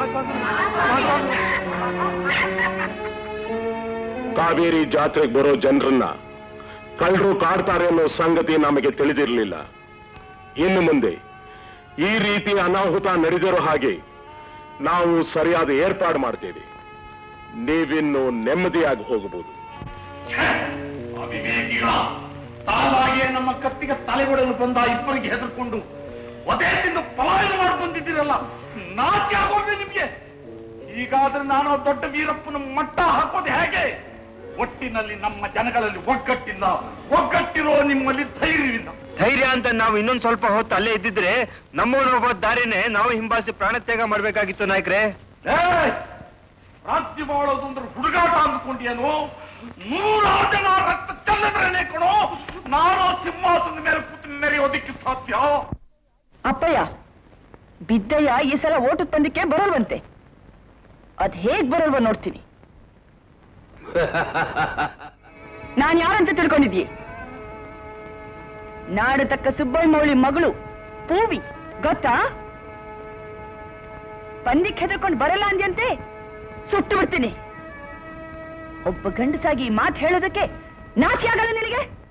ಕಾವೇರಿ ಜಾತ್ರೆಗೆ ಬರೋ ಜನರನ್ನ ಕಳ್ಳರು ಕಾಡ್ತಾರೆ ಅನ್ನೋ ಸಂಗತಿ ನಮಗೆ ತಿಳಿದಿರಲಿಲ್ಲ ಇನ್ನು ಮುಂದೆ ಈ ರೀತಿ ಅನಾಹುತ ನಡೆದಿರೋ ಹಾಗೆ ನಾವು ಸರಿಯಾದ ಏರ್ಪಾಡು ಮಾಡ್ತೇವೆ ನೀವಿನ್ನು ನೆಮ್ಮದಿಯಾಗಿ ಹೋಗಬಹುದು ಅವಿವೇಕಿಗಳ ತಾವಾಗಿಯೇ ನಮ್ಮ ಕತ್ತಿಗೆ ತಲೆಗೊಡಲು ಬಂದ ಇಬ್ಬರಿಗೆ ಹೆದರ್ಕೊಂಡು ಒದೇ ತಿಂದು ಪಲಾಯನ ಮಾಡಿ ಬಂದಿದ್ದೀರಲ್ಲ ನಾಚಿ ಆಗೋದ್ರೆ ನಿಮ್ಗೆ ಹೀಗಾದ್ರೆ ನಾನು ಆ ದೊಡ್ಡ ವೀರಪ್ಪನ ಮಟ್ಟ ಹಾಕೋದು ಹೇಗೆ ಒಟ್ಟಿನಲ್ಲಿ ನಮ್ಮ ಜನಗಳಲ್ಲಿ ಒಗ್ಗಟ್ಟಿಲ್ಲ ಒಗ್ಗಟ್ಟಿರೋ ನಿಮ್ಮಲ್ಲಿ ಧೈರ್ಯವಿಲ್ಲ ಧೈರ್ಯ ಅಂತ ನಾವು ಇನ್ನೊಂದ್ ಸ್ವಲ್ಪ ಹೊತ್ತು ಅಲ್ಲೇ ಇದ್ದಿದ್ರೆ ನಮ್ಮವನು ಒಬ್ಬ ದಾರಿನೇ ನಾವು ಹಿಂಬಾಲಿಸಿ ಪ್ರಾಣತ್ಯಾಗ ಮಾಡ್ಬೇಕಾಗಿತ್ತು ನಾಯಕ್ರೆ ಏಯ್! ರಾಜ್ಯ ಮಾಡೋದು ಅಂದ್ರೆ ಹುಡುಗಾಟ ಅಂದ್ಕೊಂಡೇನು ನೂರಾರು ಜನ ರಕ್ತ ಚೆಲ್ಲದ್ರೇನೆ ಕಣೋ ನಾನು ಸಿಂಹಾಸನದ ಮೇಲೆ ಕೂತು ಮೆರೆಯೋದಿಕ್ಕೆ ಸಾಧ್ಯ ಅಪ್ಪಯ್ಯ ಬಿದ್ದಯ್ಯ ಈ ಸಲ ಓಟದ ಪಂದ್ಯಕ್ಕೆ ಬರಲ್ವಂತೆ ಅದ್ ಹೇಗ್ ಬರಲ್ವ ನೋಡ್ತೀನಿ ನಾನ್ ಯಾರಂತ ತಿಳ್ಕೊಂಡಿದ್ಯೆ ನಾಡು ತಕ್ಕ ಸುಬ್ಬಯ್ಯಮೌಳಿ ಮಗಳು ಪೂವಿ ಗೊತ್ತಾ ಪಂದ್ಯಕ್ಕೆ ಹೆದರ್ಕೊಂಡು ಬರಲ್ಲ ಅಂದ್ಯಂತೆ ಸುಟ್ಟು ಬಿಡ್ತೀನಿ ಒಬ್ಬ ಗಂಡಸಾಗಿ ಈ ಮಾತು ಹೇಳೋದಕ್ಕೆ ನಾಚಿ ಆಗಲ್ಲ ನಿನಗೆ